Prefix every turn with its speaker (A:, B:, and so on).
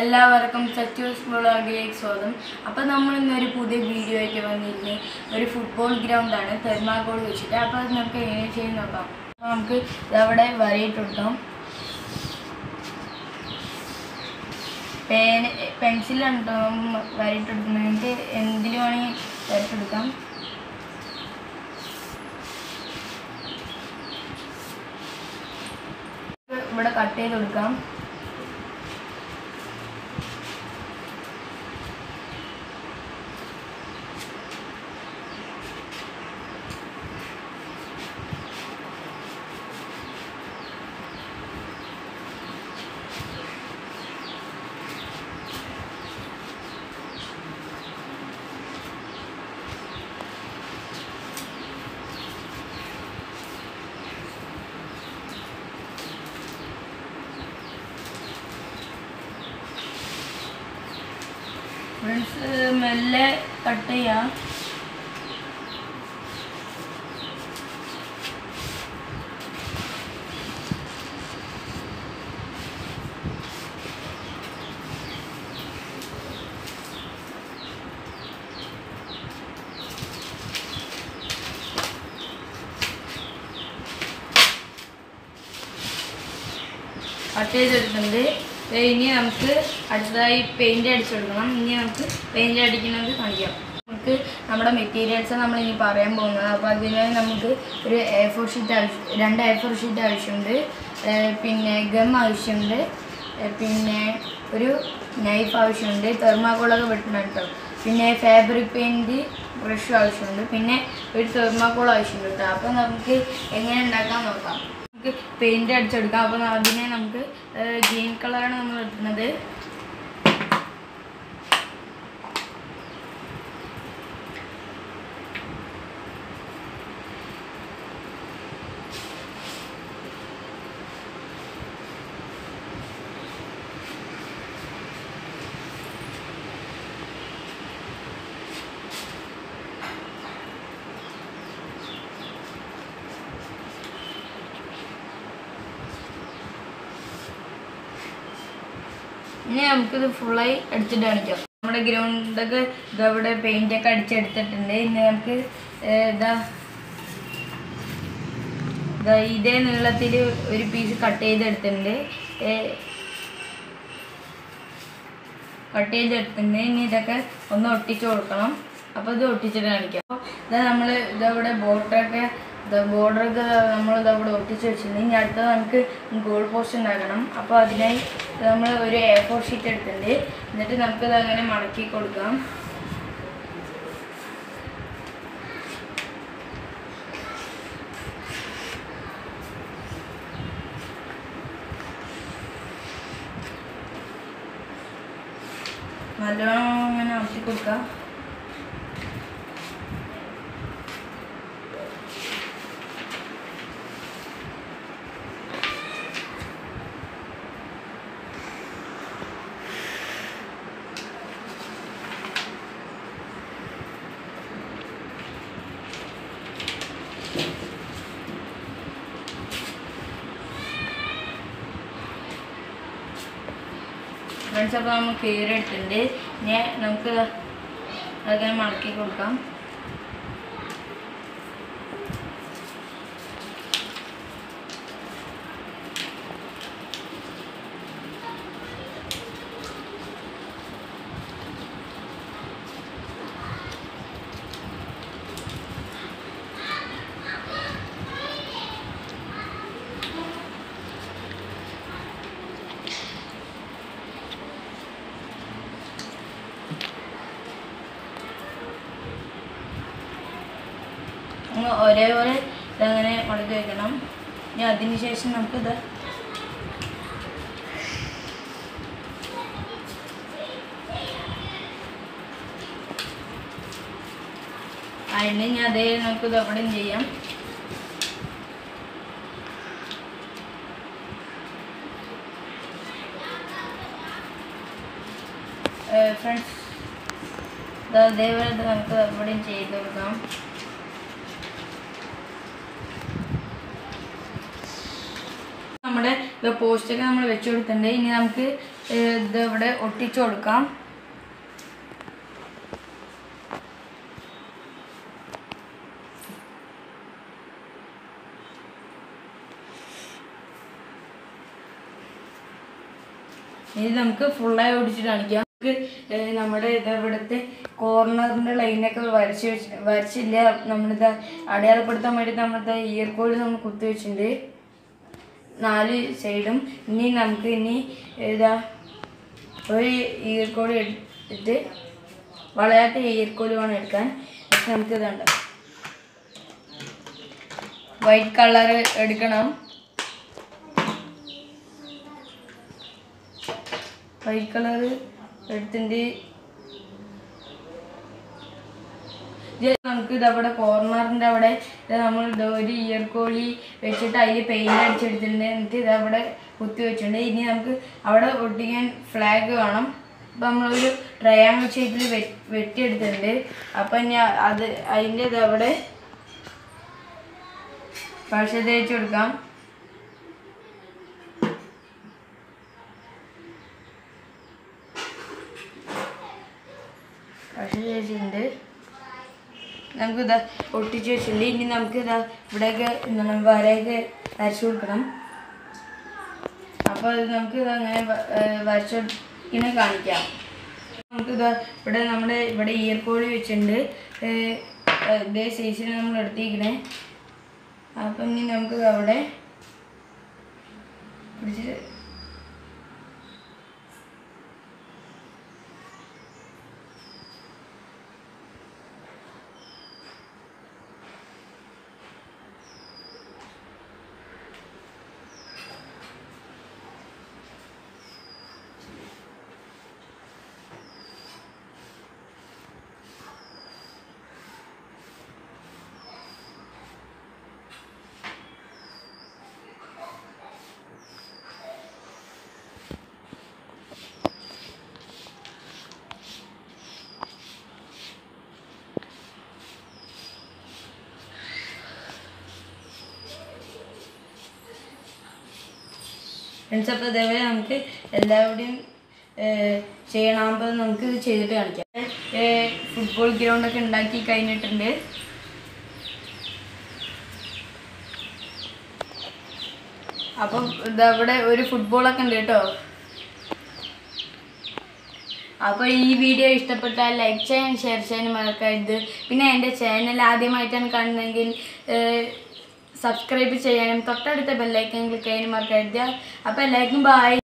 A: എല്ലാവർക്കും സത്യൂസ് ബ്ലോഗിലേക്ക് സ്വാഗതം അപ്പോൾ നമ്മൾ ഇന്നൊരു പുതിയ വീഡിയോ ആയിട്ട് വന്നിരുന്നത് ഒരു ഫുട്ബോൾ ഗ്രൗണ്ടാണ് തെർമാക്കോൾ വെച്ചിട്ട് അപ്പോൾ അത് നമുക്ക് എങ്ങനെ ചെയ്ത് നോക്കാം അപ്പോൾ നമുക്ക് ഇതവിടെ വരയിട്ടെടുക്കാം പേന പെൻസിലാണ് കേട്ടോ വരയിട്ടെടുക്കുന്നത് നിങ്ങൾക്ക് എന്തിലും വേണമെങ്കിൽ വരട്ടെടുക്കാം ഇവിടെ കട്ട് ചെയ്ത് കൊടുക്കാം ഫ്രണ്ട്സ് മെല്ലെ കട്ട് ചെയ്യാം കട്ട് ചെയ്തെടുത്തിട്ടുണ്ട് ദേ ഇനി നമുക്ക് അടുത്തതായി പെയിന്റ് അടിച്ചു കൊടുക്കണം ഇനി നമുക്ക് പെയിന്റ് അടിക്കുന്നത് കാണിക്കാം നമുക്ക് നമ്മുടെ മെറ്റീരിയൽസ് നമ്മൾ ഇനി പറയാൻ പോകുന്നത് അപ്പോൾ അതിനായി നമുക്ക് ഒരു എ ഫോർ ഷീറ്റ് ആവശ്യം രണ്ട് എ ഫോർ ഷീറ്റ് ആവശ്യമുണ്ട് ഏർ പിന്നെ ഗം ആവശ്യമുണ്ട് ഏർ പിന്നെ ഒരു നൈഫ് ആവശ്യമുണ്ട് തെർമാക്കോളൊക്കെ വെട്ടണം കേട്ടോ പിന്നെ ഫാബ്രിക് പെയിൻറ് ബ്രഷ് ആവശ്യമുണ്ട് പിന്നെ ഒരു തെർമാക്കോൾ ആവശ്യമുണ്ട് കേട്ടോ അപ്പോൾ നമുക്ക് എങ്ങനെ ഉണ്ടാക്കാൻ നോക്കാം നമുക്ക് പെയിന്റ് അടിച്ചെടുക്കാം അപ്പോൾ അതിനെ നമുക്ക് ഗ്രീൻ കളറാണ് നമ്മൾ എടുക്കുന്നത് ഇനി നമുക്കിത് ഫുള്ളായി അടിച്ചിട്ട് കാണിക്കാം നമ്മുടെ ഗ്രൗണ്ടൊക്കെ ഇതവിടെ പെയിന്റ് ഒക്കെ അടിച്ചെടുത്തിട്ടുണ്ട് ഇനി നമുക്ക് ഏർ ഇതാ ഇതാ ഇതേ നീളത്തിൽ ഒരു പീസ് കട്ട് ചെയ്തെടുത്തിട്ടുണ്ട് കട്ട് ചെയ്തെടുത്തിട്ടുണ്ട് ഇനി ഇതൊക്കെ ഒന്ന് ഒട്ടിച്ചു കൊടുക്കണം അപ്പോൾ ഇത് ഒട്ടിച്ചിട്ട് കാണിക്കാം അപ്പോൾ ഇതാ നമ്മൾ ഇതവിടെ ബോർഡറൊക്കെ ബോർഡറൊക്കെ നമ്മൾ ഇതവിടെ ഒട്ടിച്ച് വെച്ചിട്ടുണ്ട് ഇനി അടുത്തത് നമുക്ക് ഗോൾ പോസ്റ്റ് ഉണ്ടാക്കണം അപ്പോൾ അതിനായി നമ്മൾ ഒരു എ ഫോർ ഷീറ്റ് എടുത്തിട്ടുണ്ട് എന്നിട്ട് നമുക്കിത് അങ്ങനെ മടക്കി കൊടുക്കാം നല്ലോണം അങ്ങനെ അമർത്തി കൊടുക്കാം ഫ്രണ്ട്സ് അപ്പോൾ നമ്മൾ കീറി എടുത്തിട്ടുണ്ട് ഇനി നമുക്ക് അതങ്ങനെ മടക്കി കൊടുക്കാം നമ്മൾ ഒരേപോലെ ഇതങ്ങനെ മടക്കി വെക്കണം ഇനി അതിന് ശേഷം നമുക്കിത് അതിന് ഇനി അതേ നമുക്കിത് എവിടെയും ചെയ്യാം ഫ്രണ്ട്സ് അതേപോലെ ഇത് നമുക്ക് എവിടെയും ചെയ്ത് കൊടുക്കാം നമ്മുടെ പോസ്റ്റൊക്കെ നമ്മൾ വെച്ച് കൊടുത്തിട്ടുണ്ട് ഇനി നമുക്ക് ഏഹ്, ഇത് ഇവിടെ ഒട്ടിച്ചു കൊടുക്കാം ഇനി നമുക്ക് ഫുള്ളായി ഒടിച്ചിട്ട് കാണിക്കാം നമുക്ക് ഏഹ് നമ്മുടെ ഇത് ഇവിടുത്തെ കോർണറിൻ്റെ ലൈനൊക്കെ വരച്ച് വെച്ച് വരച്ചില്ല നമ്മളിത് അടയാളപ്പെടുത്താൻ വേണ്ടി നമ്മളിത് ഇയർ കോഡ് നമ്മൾ കുത്തി വെച്ചിട്ടുണ്ട് നാല് സൈഡും ഇനി നമുക്ക് ഇനി ഇതാ ഒരു ഇയർ കോഡ് എടുത്തിട്ട് വളയാത്ത ഇയർ കോഡ് വേണം എടുക്കാൻ പക്ഷെ നമുക്ക് ഇതുണ്ട് വൈറ്റ് കളർ എടുക്കണം വൈറ്റ് കളർ എടുത്തിട്ട് ഇത് നമുക്ക് ഇത് അവിടെ കോർണറിൻ്റെ അവിടെ ഇത് നമ്മൾ ഇത് ഒരു ഇയർ കോളി വെച്ചിട്ട് അതിൽ പെയിന്റ് അടിച്ചെടുത്തിട്ടുണ്ട് എന്നിട്ട് ഇത് അവിടെ കുത്തി വെച്ചിട്ടുണ്ട് ഇനി നമുക്ക് അവിടെ ഒട്ടിക്കാൻ ഫ്ലാഗ് വേണം അപ്പം നമ്മളൊരു ട്രയാങ്കിൾ ഷേപ്പിൽ വെട്ടിയെടുത്തിട്ടുണ്ട് അപ്പം ഇനി അത് അതിൻ്റെ ഇത് അവിടെ പശ തേച്ച് കൊടുക്കാം പശ തേച്ചിട്ടുണ്ട് നമുക്ക് ഇതാ ഒട്ടിച്ച് വെച്ചിട്ടുണ്ട് ഇനി നമുക്ക് ഇതാ ഇവിടെയൊക്കെ എന്താണ് വരയൊക്കെ വരച്ചു കൊടുക്കണം അപ്പോൾ ഇത് നമുക്ക് ഇത് അങ്ങനെ വരച്ചൊട്ടിനെ കാണിക്കാം നമുക്ക് ഇതാ ഇവിടെ നമ്മുടെ ഇവിടെ ഇയർ കോഡ് വെച്ചിട്ടുണ്ട് ഏഹ്, ഏഹ്, ഇതേ സൈസിന് നമ്മൾ എടുത്തിരിക്കണേ അപ്പം ഇനി നമുക്ക് ഇത് അവിടെ പിടിച്ചിട്ട് ഫ്രണ്ട്സ് അപ്പോൾ ഇതേപോലെ നമുക്ക് എല്ലാവരുടെയും ചെയ്യണമ്പോൾ നമുക്ക് ഇത് ചെയ്തിട്ട് കാണിക്കാം ഫുട്ബോൾ ഗ്രൗണ്ടൊക്കെ ഉണ്ടാക്കി കഴിഞ്ഞിട്ടുണ്ട് അപ്പം ഇതവിടെ ഒരു ഫുട്ബോളൊക്കെ ഉണ്ട് കേട്ടോ അപ്പോൾ ഈ വീഡിയോ ഇഷ്ടപ്പെട്ടാൽ ലൈക്ക് ചെയ്യാൻ ഷെയർ ചെയ്യാനും മറക്കരുത് പിന്നെ എൻ്റെ ചാനൽ ആദ്യമായിട്ടാണ് കാണുന്നതെങ്കിൽ സബ്സ്ക്രൈബ് ചെയ്യാനും തൊട്ടടുത്ത ബെല്ലൈക്കൻ ക്ലിക്ക് ചെയ്യാനും മറക്കരുത് അപ്പോൾ എല്ലാവർക്കും ബായ്